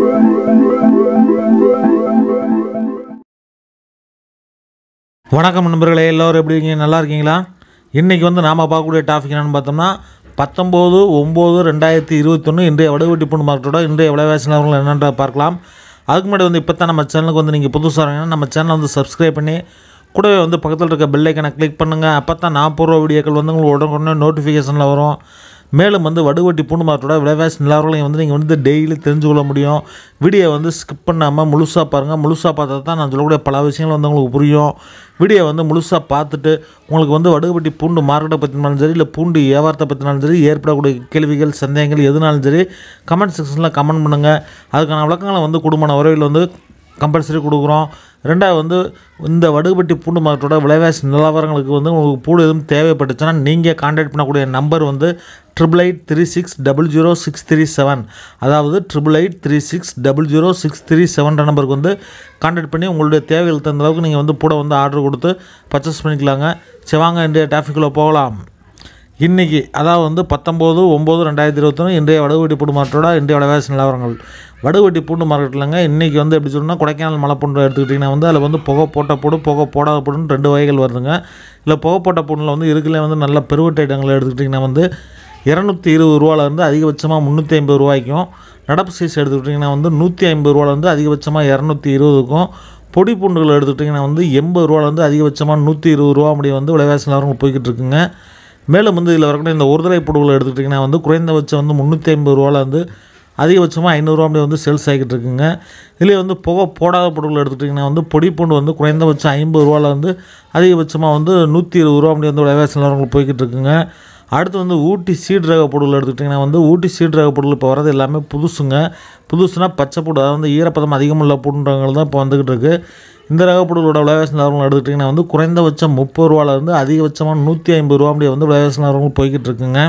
வணக்கம் நண்பர்களே எல்லோரும் எப்படி இருக்கீங்க நல்லா இருக்கீங்களா இன்றைக்கி வந்து நாம் பார்க்கக்கூடிய டாபிக் என்னென்னு பார்த்தோம்னா பத்தொம்போது ஒம்பது ரெண்டாயிரத்தி இருபத்தொன்று இன்றைய வடுவெட்டி பொண்ணு மார்க்கெட்டோட இன்றைய விலைவாசி நிலவரங்கள் என்னென்ற பார்க்கலாம் அதுக்கு முன்னாடி வந்து இப்போ தான் நம்ம சேனலுக்கு வந்து நீங்கள் புதுசாக வரீங்கன்னா நம்ம சேனலை வந்து சப்ஸ்கிரைப் பண்ணி கூடவே வந்து பக்கத்தில் இருக்க பெல் ஐக்கனை கிளிக் பண்ணுங்கள் அப்போ தான் நான் போடுற வீடியோக்கள் வந்து உங்களுக்கு உடனுக்குடனே நோட்டிஃபிகேஷனில் வரும் மேலும் வந்து வடுவட்டி பூண்டு மார்க்கெட்டோட விலைவாசி நிலவரங்களையும் வந்து நீங்கள் வந்து டெய்லி தெரிஞ்சு கொள்ள முடியும் வீடியோ வந்து ஸ்கிப் பண்ணாமல் முழுசாக பாருங்கள் முழுசாக பார்த்தா தான் நான் சொல்லக்கூடிய பல விஷயங்கள் வந்து உங்களுக்கு புரியும் வீடியோ வந்து முழுசாக பார்த்துட்டு உங்களுக்கு வந்து வடுகுபட்டி பூண்டு மார்க்கெட்டை பற்றினாலும் சரி இல்லை பூண்டு வியாபாரத்தை பற்றினாலும் சரி ஏற்படக்கூடிய கேள்விகள் சந்தேகங்கள் எதுனாலும் சரி கமெண்ட் செக்ஷனில் கமெண்ட் பண்ணுங்கள் அதுக்கான விளக்கங்களை வந்து குடும்பமான உறவில் வந்து கம்பல்சரி கொடுக்குறோம் ரெண்டாவது வந்து இந்த வடுகுபட்டி பூண்டு மார்க்கெட்டோட விலைவாசி நிலவரங்களுக்கு வந்து உங்களுக்கு பூடு எதுவும் தேவைப்பட்டுச்சுன்னா நீங்கள் கான்டாக்ட் பண்ணக்கூடிய நம்பர் வந்து triple eight three six double zero six three seven அதாவது triple eight three six double zero six three செவன்ற நம்பருக்கு வந்து கான்டாக்ட் பண்ணி உங்களுடைய தேவைகள் தகுந்த அளவுக்கு நீங்கள் வந்து பூட வந்து ஆர்டர் கொடுத்து பர்ச்சேஸ் பண்ணிக்கலாங்க சரி வாங்க இன்றைய டிராஃபிக்கில் போகலாம் இன்றைக்கி அதாவது வந்து பத்தொம்போது ஒம்பது ரெண்டாயிரத்தி இருபத்தொன்று இன்றைய வடுவெட்டி பூண்டு மார்க்கெட்டோட இன்றைய விலைவாசி நிலவரங்கள் வடுவெட்டி பூண்டு மார்க்கெட்டில்ங்க இன்றைக்கி வந்து எப்படி சொல்லணும்னா கொடைக்கானல் மலை பூண்டு எடுத்துக்கிட்டிங்கன்னா வந்து அதில் வந்து புகை போட்ட பூடு புகை போடாத பூடுன்னு ரெண்டு வகைகள் வருதுங்க இல்லை புகை போட்ட பூண்டில் வந்து இருக்குல்ல வந்து நல்ல பெருவட்டை இடங்களை எடுத்துக்கிட்டிங்கன்னா வந்து இரநூத்தி இருபது ரூபாலேருந்து அதிகபட்சமாக முந்நூற்றி ஐம்பது ரூபாய்க்கும் நடப்பு சைஸ் எடுத்துக்கிட்டிங்கன்னா வந்து நூற்றி ஐம்பது ரூபாலேருந்து அதிகபட்சமாக இரநூத்தி இருபதுக்கும் பொடி பூண்டுகள் எடுத்துக்கிட்டிங்கன்னா வந்து எண்பது ரூபாலேருந்து அதிகபட்சமாக நூற்றி இருபது ரூபா முடிய வந்து விலைவாசி நிலவரங்கள் போய்கிட்டு இருக்குங்க மேலும் வந்து இதில் வரக்கூடிய இந்த ஒருதலை பொருட்களை எடுத்துக்கிட்டிங்கன்னா வந்து குறைந்தபட்சம் வந்து முந்நூற்றி ஐம்பது ரூபாவில் வந்து அதிகபட்சமாக ஐநூறுரூவா அப்படி வந்து சேல்ஸ் ஆகிட்டு இருக்குங்க இதில் வந்து புகை போடாத பொருட்கள் எடுத்துக்கிட்டிங்கன்னா வந்து பொடி பூண்டு வந்து குறைந்தபட்சம் ஐம்பது ரூபாவில் வந்து அதிகபட்சமாக வந்து நூற்றி இருபது ரூபா அப்படி வந்து விலைவாசி நிலவரங்கள் போய்கிட்டு இருக்குங்க அடுத்து வந்து ஊட்டி சீட் ரக பொருட்கள் எடுத்துக்கிட்டிங்கன்னா வந்து ஊட்டி சீட் ரக பொருள் இப்போ வரது எல்லாமே புதுசுங்க புதுசுனா பச்சை பூடு அதாவது வந்து ஈரப்பதம் அதிகமுள்ள பூண்டுங்கள் தான் இப்போ வந்துக்கிட்டு இருக்குது இந்த ரக பொருளோட விலைவாசி நிலவரங்கள் எடுத்துக்கிட்டிங்கன்னா வந்து குறைந்தபட்சம் முப்பது ரூபாலேருந்து அதிகபட்சமாக நூற்றி ஐம்பது ரூபா அப்படி வந்து விலைவாசி நிலவரங்கள் போய்கிட்டு இருக்குங்க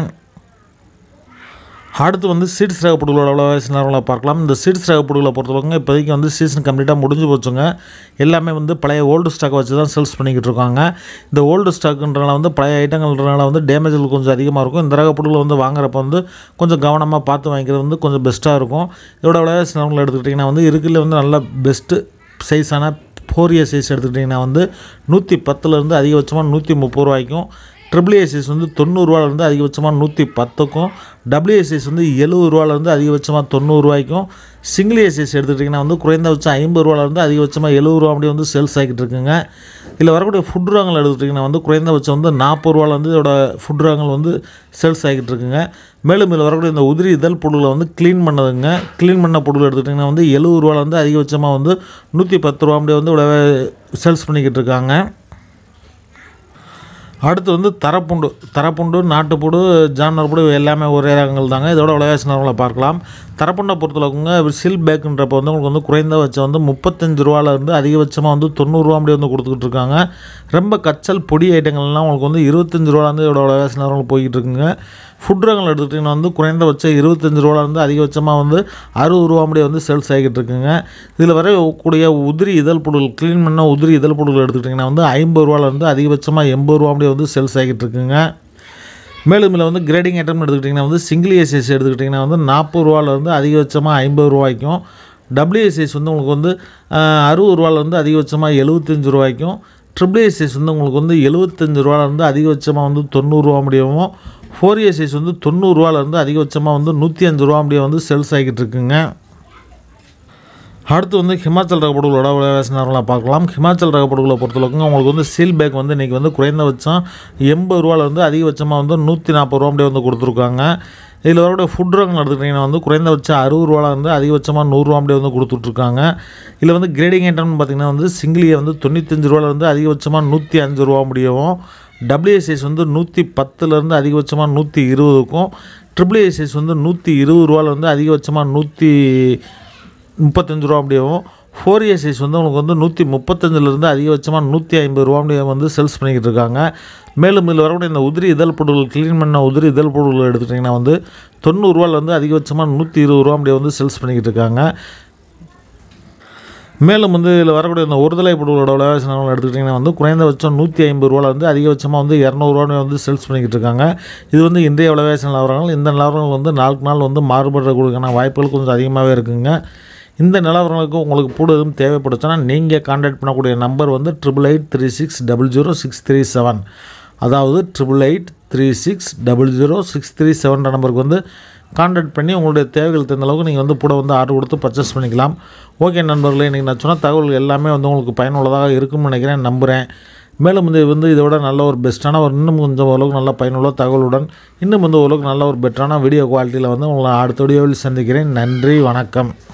அடுத்து வந்து சீட்ஸ் ரக பொருட்களோட விலைவாசி நிலவரங்களை பார்க்கலாம் இந்த சீட்ஸ் ரக பொருட்களை பொறுத்தவரைக்கும் இப்போதைக்கு வந்து சீசன் கம்ப்ளீட்டாக முடிஞ்சு போச்சுங்க எல்லாமே வந்து பழைய ஓல்டு ஸ்டாக் வச்சு தான் சேல்ஸ் பண்ணிக்கிட்டு இருக்காங்க இந்த ஓல்டு ஸ்டாக்குன்றனால வந்து பழைய ஐட்டங்கள்ன்றனால வந்து டேமேஜ்கள் கொஞ்சம் அதிகமாக இருக்கும் இந்த ரக பொருட்களை வந்து வாங்குறப்ப வந்து கொஞ்சம் கவனமாக பார்த்து வாங்கிக்கிறது வந்து கொஞ்சம் பெஸ்ட்டாக இருக்கும் இதோட விலைவாசி நிலவரங்களை எடுத்துக்கிட்டிங்கன்னா வந்து இருக்குல்ல வந்து நல்ல பெஸ்ட்டு சைஸான ஃபோர் இயர் சைஸ் எடுத்துக்கிட்டிங்கன்னா வந்து நூற்றி பத்துலேருந்து அதிகபட்சமாக நூற்றி முப்பது ரூபாய்க்கும் ட்ரிபிள் ஏசிஸ் வந்து தொண்ணூறுரூவாலேருந்து அதிகபட்சமாக நூற்றி பத்துக்கும் டபிள்யூஎஸ்எஸ் வந்து எழுபது ரூபாலேருந்து அதிகபட்சமாக தொண்ணூறுரூவாய்க்கும் சிங்கிள் ஏசிஎஸ் எடுத்துக்கிட்டிங்கன்னா வந்து குறைந்தபட்சம் ஐம்பது ரூபாலேருந்து அதிகபட்சமாக எழுபது ரூபா அப்படி வந்து சேல்ஸ் ஆகிட்டு இருக்குங்க இதில் வரக்கூடிய ஃபுட் ரகங்கள் எடுத்துக்கிட்டிங்கன்னா வந்து குறைந்தபட்சம் வந்து நாற்பது ரூபாலேருந்து இதோட ஃபுட் ரகங்கள் வந்து சேல்ஸ் ஆகிட்டு இருக்குங்க மேலும் இதில் வரக்கூடிய இந்த உதிரி இதழ் பொருளை வந்து க்ளீன் பண்ணதுங்க க்ளீன் பண்ண பொருள் எடுத்துக்கிட்டிங்கன்னா வந்து எழுபது ரூபாலேருந்து அதிகபட்சமாக வந்து நூற்றி பத்து ரூபா அப்படி வந்து சேல்ஸ் பண்ணிக்கிட்டு இருக்காங்க அடுத்து வந்து தரப்புண்டு தரப்புண்டு நாட்டுப்புடு ஜானர் புடு எல்லாமே ஒரே ரகங்கள் தாங்க இதோட விலைவாசி நிலவரங்களை பார்க்கலாம் தரப்புண்டை பொறுத்தளவுக்குங்க சில் பேக்குன்றப்ப வந்து உங்களுக்கு வந்து குறைந்தபட்சம் வந்து முப்பத்தஞ்சு ரூபாலேருந்து அதிகபட்சமாக வந்து தொண்ணூறுரூவா அப்படி வந்து கொடுத்துக்கிட்டு இருக்காங்க ரொம்ப கச்சல் பொடி ஐட்டங்கள்லாம் உங்களுக்கு வந்து இருபத்தஞ்சு ரூபாலேருந்து இதோட விலைவாசி நிலவரங்கள் போய்கிட்டு இருக்குங்க ஃபுட் ரகங்கள் எடுத்துக்கிட்டிங்கன்னா வந்து குறைந்தபட்சம் இருபத்தஞ்சு ரூபாலேருந்து அதிகபட்சமாக வந்து அறுபது ரூபா முடிய வந்து சேல்ஸ் ஆகிட்டு இருக்குங்க இதில் வரக்கூடிய உதிரி இதழ் பொருள் க்ளீன் பண்ண உதிரி இதழ் பொருட்கள் எடுத்துக்கிட்டிங்கன்னா வந்து ஐம்பது ரூபாலேருந்து அதிகபட்சமாக எண்பது ரூபா முடிய வந்து சேல்ஸ் ஆகிட்டு இருக்குங்க மேலும் இதில் வந்து கிரேடிங் ஐட்டம் எடுத்துக்கிட்டிங்கன்னா வந்து சிங்கிள் ஏசிஎஸ் எடுத்துக்கிட்டிங்கன்னா வந்து நாற்பது ரூபாலேருந்து அதிகபட்சமாக ஐம்பது ரூபாய்க்கும் டபிள்யூஎஸ்எஸ் வந்து உங்களுக்கு வந்து அறுபது ரூபாலேருந்து அதிகபட்சமாக எழுபத்தஞ்சு ரூபாய்க்கும் ட்ரிபிள் ஏசிஎஸ் வந்து உங்களுக்கு வந்து எழுபத்தஞ்சு ரூபாலேருந்து அதிகபட்சமாக வந்து தொண்ணூறுரூவா முடியவும் ஃபோர் ஏசிஎஸ் வந்து தொண்ணூறுரூவாலேருந்து அதிகபட்சமாக வந்து நூற்றி அஞ்சு ரூபா முடிய வந்து சேல்ஸ் ஆகிட்டு இருக்குங்க அடுத்து வந்து ஹிமாச்சல் ரக பொருட்களோட விலைவாசி நேரம்லாம் பார்க்கலாம் ஹிமாச்சல் ரக பொருட்களை பொறுத்தளவுக்கு உங்களுக்கு வந்து சீல் பேக் வந்து இன்றைக்கி வந்து குறைந்தபட்சம் எண்பது ரூபாலேருந்து அதிகபட்சமாக வந்து நூற்றி நாற்பது ரூபா அப்படியே வந்து கொடுத்துருக்காங்க இதில் வரக்கூடிய ஃபுட் ரகங்கள் எடுத்துக்கிட்டிங்கன்னா வந்து குறைந்தபட்சம் அறுபது ரூபாலேருந்து அதிகபட்சமாக நூறுரூவா அப்படியே வந்து கொடுத்துட்ருக்காங்க இதில் வந்து கிரேடிங் ஐட்டம்னு பார்த்திங்கன்னா வந்து சிங்கிளியை வந்து தொண்ணூத்தஞ்சு ரூபாலேருந்து அதிகபட்சமாக நூற்றி அஞ்சு ரூபா முடியவும் டபிள்யூஎஸ்எஸ் வந்து நூற்றி பத்துலேருந்து அதிகபட்சமாக நூற்றி இருபதுக்கும் ட்ரிபிள் ஏசிஎஸ் வந்து நூற்றி இருபது ரூபாலேருந்து அதிகபட்சமாக நூற்றி முப்பத்தஞ்சு ரூபா அப்படியும் ஃபோர் இயர் சைஸ் வந்து உங்களுக்கு வந்து நூற்றி முப்பத்தஞ்சிலேருந்து அதிகபட்சமாக நூற்றி ஐம்பது ரூபா அப்படியே வந்து சேல்ஸ் பண்ணிக்கிட்டு இருக்காங்க மேலும் இதில் வரக்கூடிய இந்த உதிரி இதழ் பொருட்கள் க்ளீன் பண்ண உதிரி இதழ் பொருட்கள் எடுத்துட்டிங்கன்னா வந்து தொண்ணூறுரூவாலேருந்து அதிகபட்சமாக நூற்றி இருபது ரூபா அப்படியே வந்து சேல்ஸ் பண்ணிக்கிட்டு இருக்காங்க மேலும் வந்து இதில் வரக்கூடிய இந்த ஒருதலை பொருட்களோட விலைவாசி நிலவரம் எடுத்துக்கிட்டிங்கன்னா வந்து குறைந்தபட்சம் நூற்றி ஐம்பது ரூபாவில் வந்து அதிகபட்சமாக வந்து இரநூறுவான்னு வந்து சேல்ஸ் பண்ணிக்கிட்டு இருக்காங்க இது வந்து இன்றைய விலைவாசி நிலவரங்கள் இந்த நிலவரங்கள் வந்து நாளுக்கு நாள் வந்து மாறுபடுறதுக்கான வாய்ப்புகள் கொஞ்சம் அதிகமாகவே இருக்குங்க இந்த நிலவரங்களுக்கு உங்களுக்கு கூட எதுவும் தேவைப்படுச்சுன்னா நீங்கள் கான்டாக்ட் பண்ணக்கூடிய நம்பர் வந்து triple eight three six double zero six three seven அதாவது triple eight three six double zero six three செவன்ற நம்பருக்கு வந்து கான்டாக்ட் பண்ணி உங்களுடைய தேவைகள் தகுந்த அளவுக்கு நீங்கள் வந்து கூட வந்து ஆர்டர் கொடுத்து பர்ச்சேஸ் பண்ணிக்கலாம் ஓகே நண்பர்களே இன்றைக்கி நான் சொன்ன தகவல்கள் எல்லாமே வந்து உங்களுக்கு பயனுள்ளதாக இருக்கும்னு நினைக்கிறேன் நம்புகிறேன் மேலும் வந்து இது வந்து இதை விட நல்ல ஒரு பெஸ்ட்டான ஒரு இன்னும் கொஞ்சம் ஓரளவுக்கு நல்ல பயனுள்ள தகவலுடன் இன்னும் வந்து ஓரளவுக்கு நல்ல ஒரு பெட்டரான வீடியோ குவாலிட்டியில் வந்து உங்களை அடுத்த வீடியோவில் சந்திக்கிறேன் நன்றி வணக்கம்